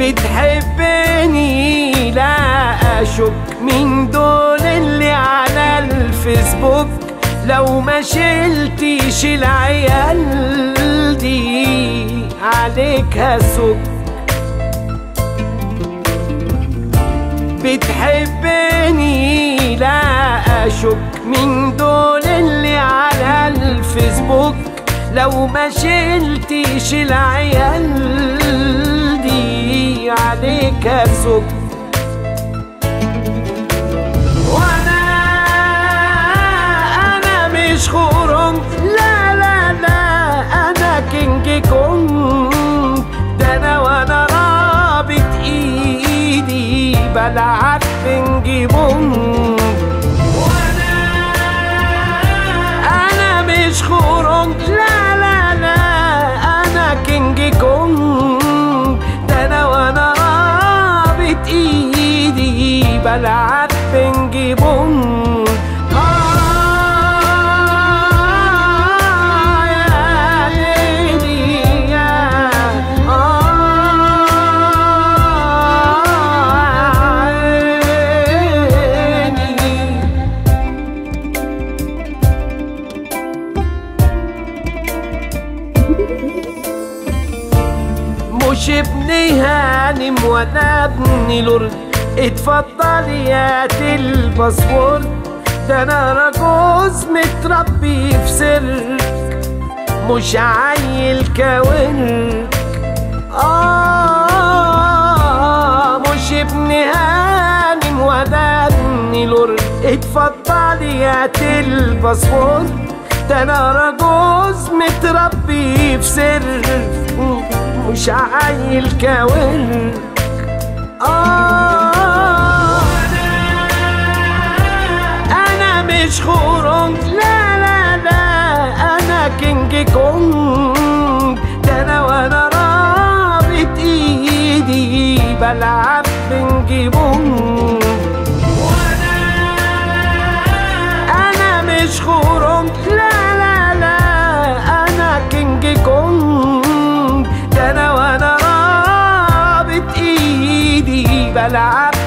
بتحبني لا اشك من دول اللي على الفيسبوك لو ما شلتيش العيال دي عليك هسك بتحبني لا اشك من دول اللي على الفيسبوك لو ما شلتيش العيال دي عليك اسك وانا انا مش خرم لا لا لا انا كينج كونج ده انا وانا رابط ايدي بلعب بنج بونج وانا انا مش خرم لا لا لا انا كينج كونج ده انا وانا رابط ايدي بلعب بنج بونج آه يا ليلي يا آه عيني مش ابني هانم ولا ابني لورد اتفضل يا الباسبور ده انا راجوز متربي في سرك مش عيل كاورك آه مش ابن هانم ولا ابن لورد اتفضل يا الباسبور ده انا راجوز متربي في سر مش عيل كاورك آه انا مش خورونج لا لا لا انا كينج كونج ده انا وانا رابط ايدي بلعب بنج بونج انا مش خورونج لا لا لا انا كينج كونج ده انا وانا رابط ايدي بلعب